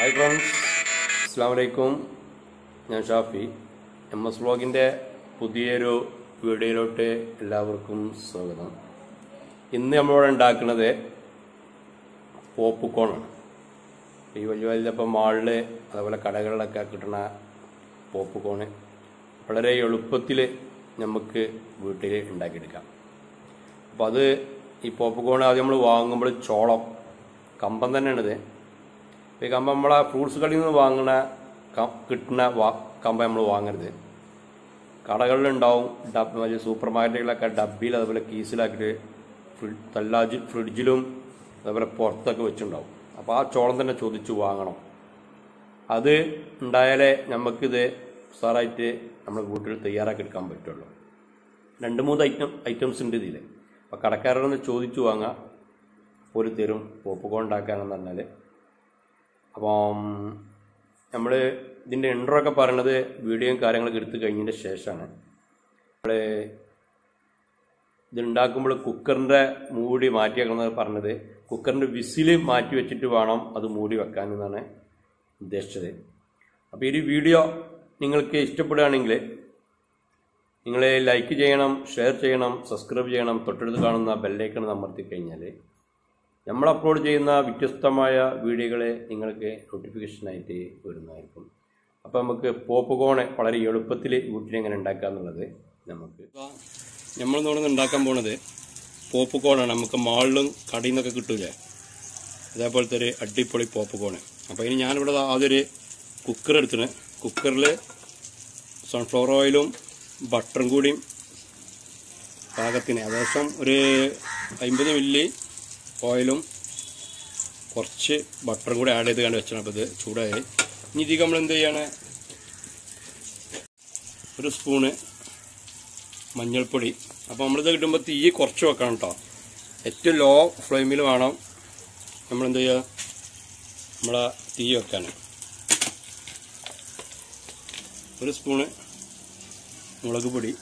Hi friends അസ്സാം വലൈക്കും ഞാൻ ഷാഫി എം എസ് വ്ളോഗിൻ്റെ പുതിയൊരു വീഡിയോയിലോട്ട് എല്ലാവർക്കും സ്വാഗതം ഇന്ന് നമ്മളിവിടെ ഉണ്ടാക്കുന്നത് പോപ്കോണാണ് ഈ വലിയ വലിയ ഇപ്പം മാളിൽ അതുപോലെ കടകളിലൊക്കെ കിട്ടുന്ന പോപ്കോണ് വളരെ എളുപ്പത്തിൽ നമുക്ക് വീട്ടിൽ ഉണ്ടാക്കിയെടുക്കാം അപ്പോൾ അത് ഈ പോപ്കോൺ ആദ്യം നമ്മൾ വാങ്ങുമ്പോൾ ചോളം കമ്പം തന്നെയാണിത് ഈ കമ്പം നമ്മളെ ഫ്രൂട്ട്സ് കടയിൽ നിന്ന് വാങ്ങുന്ന ക- കിട്ടുന്ന വാ കമ്പം നമ്മൾ വാങ്ങരുത് കടകളിലുണ്ടാവും ഡബ് വലിയ സൂപ്പർ മാർക്കറ്റുകളിലൊക്കെ ഡബ്ബിൽ അതുപോലെ കീസിലാക്കിയിട്ട് ഫ്രി- തല്ലാജ് ഫ്രിഡ്ജിലും അതുപോലെ പുറത്തൊക്കെ വെച്ചിട്ടുണ്ടാവും അപ്പോൾ ആ ചോളം തന്നെ ചോദിച്ചു വാങ്ങണം അത് ഉണ്ടായാലേ നമുക്കിത് ഉസാറായിട്ട് നമ്മുടെ വീട്ടിൽ തയ്യാറാക്കി എടുക്കാൻ പറ്റുള്ളൂ രണ്ട് മൂന്ന് ഐറ്റം ഐറ്റംസ് ഉണ്ട് ഇതിൽ അപ്പോൾ കടക്കാരോടൊന്ന് ചോദിച്ചു വാങ്ങാം ഒരു തരും പോപ്കോൺ ഉണ്ടാക്കാനെന്ന് പറഞ്ഞാൽ അപ്പം നമ്മൾ ഇതിൻ്റെ ഇൻട്രോ ഒക്കെ പറയണത് വീഡിയോയും കാര്യങ്ങളൊക്കെ എടുത്തു കഴിഞ്ഞതിൻ്റെ ശേഷമാണ് നമ്മൾ ഇത് ഉണ്ടാക്കുമ്പോൾ കുക്കറിൻ്റെ മൂടി മാറ്റി വെക്കണമെന്ന് പറഞ്ഞത് കുക്കറിൻ്റെ വിസിൽ മാറ്റി വെച്ചിട്ട് വേണം അത് മൂടി വെക്കാൻ എന്നാണ് ഉദ്ദേശിച്ചത് അപ്പോൾ ഈ ഒരു വീഡിയോ നിങ്ങൾക്ക് ഇഷ്ടപ്പെടുകയാണെങ്കിൽ നിങ്ങൾ ലൈക്ക് ചെയ്യണം ഷെയർ ചെയ്യണം സബ്സ്ക്രൈബ് ചെയ്യണം തൊട്ടടുത്ത് കാണുന്ന ബെല്ലൈക്കൺ അമർത്തി കഴിഞ്ഞാൽ നമ്മൾ അപ്ലോഡ് ചെയ്യുന്ന വ്യത്യസ്തമായ വീഡിയോകളെ നിങ്ങൾക്ക് നോട്ടിഫിക്കേഷനായിട്ട് വരുന്നതായിരിക്കും അപ്പോൾ നമുക്ക് പോപ്കോണ് വളരെ എളുപ്പത്തിൽ വീട്ടിൽ എങ്ങനെ ഉണ്ടാക്കുക എന്നുള്ളത് നമുക്ക് നമ്മൾ ഇവിടെ ഉണ്ടാക്കാൻ പോണത് പോപ്കോണാണ് നമുക്ക് മാളിലും കടയിൽ നിന്നൊക്കെ കിട്ടൂലേ അതേപോലത്തെ ഒരു അടിപൊളി പോപ്കോണ് അപ്പോൾ ഇനി ഞാനിവിടെ ദാ ആദ്യം ഒരു കുക്കർ എടുത്തിന് കുക്കറിൽ സൺഫ്ലവർ ഓയിലും ബട്ടറും കൂടിയും പാകത്തിന് ഏകദേശം ഒരു അമ്പത് മില്ലി ഓയിലും കുറച്ച് ബട്ടറും കൂടി ആഡ് ചെയ്ത് കണ്ട് വെച്ചാണ് അപ്പോൾ ഇത് ചൂടായി ഇനി ഇതിൽ നമ്മൾ എന്ത് ചെയ്യാണ് ഒരു സ്പൂണ് മഞ്ഞൾപ്പൊടി അപ്പോൾ നമ്മളിത് കിട്ടുമ്പോൾ തീ കുറച്ച് വെക്കണം കേട്ടോ ഏറ്റവും ലോ ഫ്ലെയിമിൽ വേണം നമ്മൾ എന്ത് ചെയ്യുക നമ്മളെ തീ വെക്കാൻ ഒരു സ്പൂണ് മുളക് പൊടി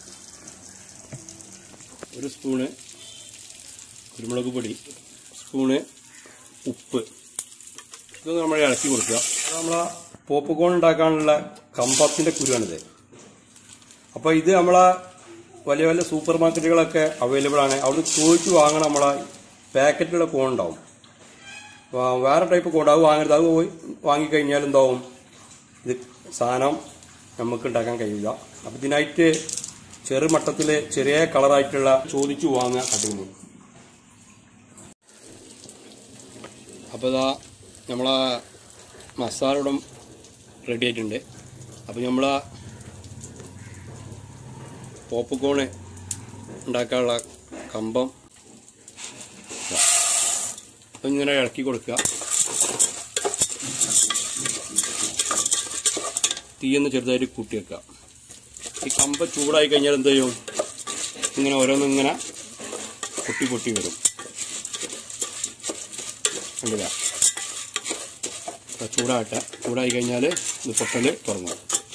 ഒരു സ്പൂണ് കുരുമുളക് പൊടി സ്പൂണ് ഉപ്പ് ഇത് നമ്മൾ ഇളക്കി കൊടുക്കുക അത് നമ്മളെ പോപ്കോൺ ഉണ്ടാക്കാനുള്ള കമ്പത്തിൻ്റെ കുരുവാണിത് അപ്പോൾ ഇത് നമ്മളെ വലിയ വലിയ സൂപ്പർ മാർക്കറ്റുകളൊക്കെ അവൈലബിൾ ആണ് അവിടെ ചോദിച്ച് വാങ്ങണം നമ്മളെ പാക്കറ്റിലുള്ള കോൺ ഉണ്ടാവും വാ- വേറെ ടൈപ്പ് കോൺ അത് വാങ്ങരുത് അത് പോയി വാങ്ങിക്കഴിഞ്ഞാൽ എന്താവും ഇത് സാധനം നമുക്ക് ഉണ്ടാക്കാൻ കഴിയില്ല അപ്പം ഇതിനായിട്ട് ചെറുമട്ടത്തിൽ ചെറിയ കളറായിട്ടുള്ള ചോദിച്ചു വാങ്ങുക കടയിൽ നിന്ന് അപ്പോൾ ഇതാ നമ്മളെ മസാല ഇവിടെ റെഡി ആയിട്ടുണ്ട് അപ്പോൾ നമ്മൾ പോപ്കോണ് ഉണ്ടാക്കാനുള്ള കമ്പം ഇതാ. അപ്പോൾ ഇങ്ങനെ ഇളക്കി കൊടുക്കുക തീയൊന്ന് ചെറുതായിട്ട് കൂട്ടി വെക്കുക ഈ കമ്പ ചൂടായി കഴിഞ്ഞാൽ എന്ത് ചെയ്യും ഇങ്ങനെ ഓരോന്നിങ്ങനെ പൊട്ടി പൊട്ടി വരും കണ്ടില്ല അപ്പോൾ ചൂടാകട്ടെ ചൂടായി കഴിഞ്ഞാൽ ഇത് പൊട്ടൽ തുറന്നു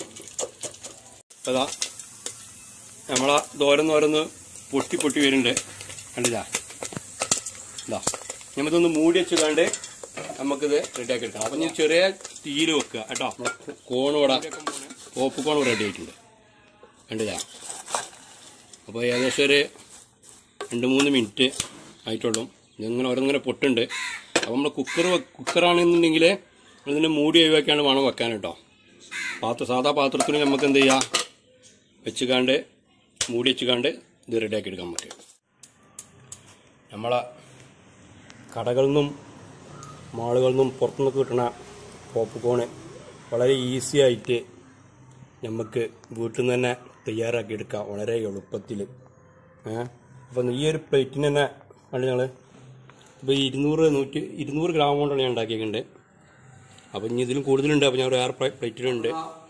അതാ നമ്മളാ ദോരന്നോരന്ന് പൊട്ടി പൊട്ടി വരുന്നുണ്ട് കണ്ടില്ല ഇതാ നമ്മളിതൊന്ന് മൂടി വെച്ചുകൊണ്ട് നമുക്കിത് റെഡിയാക്കി എടുക്കണം അപ്പം ഞാൻ ചെറിയ തീയിൽ വെക്കുക കേട്ടോ നമ്മളെ കോൺ ഇവിടെ പോപ്പ് കോൺ റെഡി ആയിട്ടുണ്ട് കണ്ടില്ല അപ്പോൾ ഏകദേശം ഒരു രണ്ട് മൂന്ന് മിനിറ്റ് ആയിട്ടുള്ളൂ ഇതിങ്ങനെ ഓരോന്നിങ്ങനെ പൊട്ടുണ്ട് അപ്പോൾ നമ്മൾ കുക്കർ കുക്കറാണെന്നുണ്ടെങ്കിൽ ഇതിൻ്റെ മൂടി ഒഴിവാക്കിയാണ് വേണം വെക്കാൻ കേട്ടോ പാത്രം സാധാ പാത്രത്തിന് നമുക്ക് എന്ത് ചെയ്യാം വെച്ചുകാണ്ട് മൂടി വെച്ചുകാണ്ട് ഇത് റെഡിയാക്കി എടുക്കാൻ പറ്റും നമ്മളെ കടകളിൽ നിന്നും മാളുകളിൽ നിന്നും പുറത്തുനിന്ന് കിട്ടുന്ന പോപ്കോണ് വളരെ ഈസി ആയിട്ട് നമുക്ക് വീട്ടിൽ നിന്ന് തന്നെ തയ്യാറാക്കി എടുക്കാം വളരെ എളുപ്പത്തിൽ ഏഹ് അപ്പം ഈ ഒരു പ്ലേറ്റിന് തന്നെ കണ്ടു ഞങ്ങൾ ഇപ്പോൾ ഇരുന്നൂറ് നൂറ്റി ഇരുന്നൂറ് ഗ്രാം കൊണ്ടാണ് ഞാൻ ഉണ്ടാക്കിയിട്ടുണ്ട് അപ്പം ഇനി ഇതിലും കൂടുതലുണ്ട് അപ്പം ഞാൻ ഒരു വേറെ പ്ലേ- പ്ലേറ്റിലുണ്ട്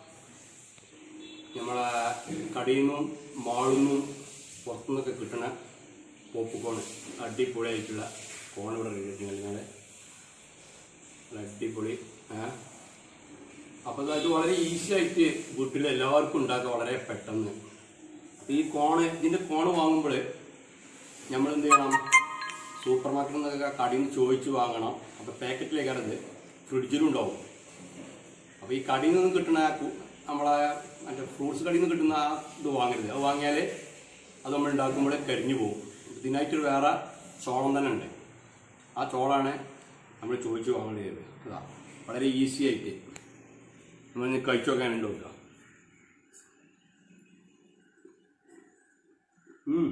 നമ്മളെ കടയിൽ നിന്നും മാളിൽ നിന്നും പുറത്തുനിന്നൊക്കെ കിട്ടണ പോപ്കോൺ അടിപൊളിയായിട്ടുള്ള കോൺ ഇവിടെ റെഡി നിങ്ങൾ അടിപൊളി ഏഹ് അപ്പോൾ അത് വളരെ ഈസി ആയിട്ട് വീട്ടിൽ എല്ലാവർക്കും ഉണ്ടാക്കുക വളരെ പെട്ടെന്ന് അപ്പൊ ഈ കോണ് ഇതിന്റെ കോണ് വാങ്ങുമ്പോൾ നമ്മൾ എന്ത് ചെയ്യണം സൂപ്പർ മാർക്കറ്റിൽ നിന്നൊക്കെ കടയിൽ നിന്ന് ചോദിച്ച് വാങ്ങണം അപ്പോൾ പാക്കറ്റിലേക്കാണത് ഫ്രിഡ്ജിലും ഉണ്ടാവും അപ്പോൾ ഈ കടയിൽ നിന്ന് കിട്ടുന്ന കു- നമ്മളെ മറ്റേ ഫ്രൂട്ട്സ് കടയിൽ നിന്ന് കിട്ടുന്ന ആ ഇത് വാങ്ങരുത് അത് വാങ്ങിയാൽ അത് നമ്മൾ ഉണ്ടാക്കുമ്പോൾ കരിഞ്ഞു പോകും ഇതിനായിട്ടൊരു വേറെ ചോളം തന്നെ ഉണ്ട് ആ ചോളാണ് നമ്മൾ ചോദിച്ചു വാങ്ങേണ്ടത് അതാ വളരെ ഈസി ആയിട്ട് നമ്മൾ ഇനി കഴിച്ചു നോക്കാനുണ്ട് നോക്കുക ഉം.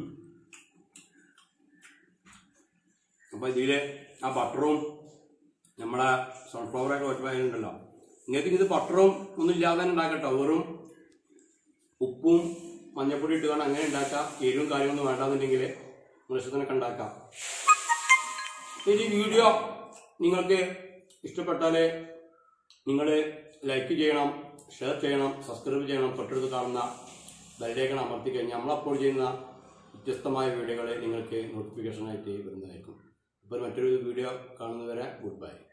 അപ്പൊ ഇതില് ആ ബട്ടറും നമ്മളെ സൺഫ്ലവർ ഒക്കെ ഒറ്റ നിങ്ങൾക്ക് ഇത് ബട്ടറും ഒന്നും ഇല്ലാതെ തന്നെ ഉണ്ടാക്കട്ടോ വെറും ഉപ്പും മഞ്ഞപ്പൊടി ഇട്ട് കാണാൻ അങ്ങനെ ഉണ്ടാക്കാം എരിവും കാര്യമൊന്നും വേണ്ടാന്നുണ്ടെങ്കിൽ ഇഷ്ടത്തിനൊക്കെ ഉണ്ടാക്കാം ഈ വീഡിയോ നിങ്ങൾക്ക് ഇഷ്ടപ്പെട്ടാൽ നിങ്ങൾ ലൈക്ക് ചെയ്യണം ഷെയർ ചെയ്യണം സബ്സ്ക്രൈബ് ചെയ്യണം തൊട്ടടുത്ത് കാണുന്ന ബെല്ലേക്കണം അമർത്തി കഴിഞ്ഞാൽ നമ്മൾ അപ്പോൾ ചെയ്യുന്ന വ്യത്യസ്തമായ വീഡിയോകൾ നിങ്ങൾക്ക് നോട്ടിഫിക്കേഷനായിട്ട് വരുന്നതായിരിക്കും ഇപ്പോൾ മറ്റൊരു വീഡിയോ കാണുന്നവരെ ഗുഡ് ബൈ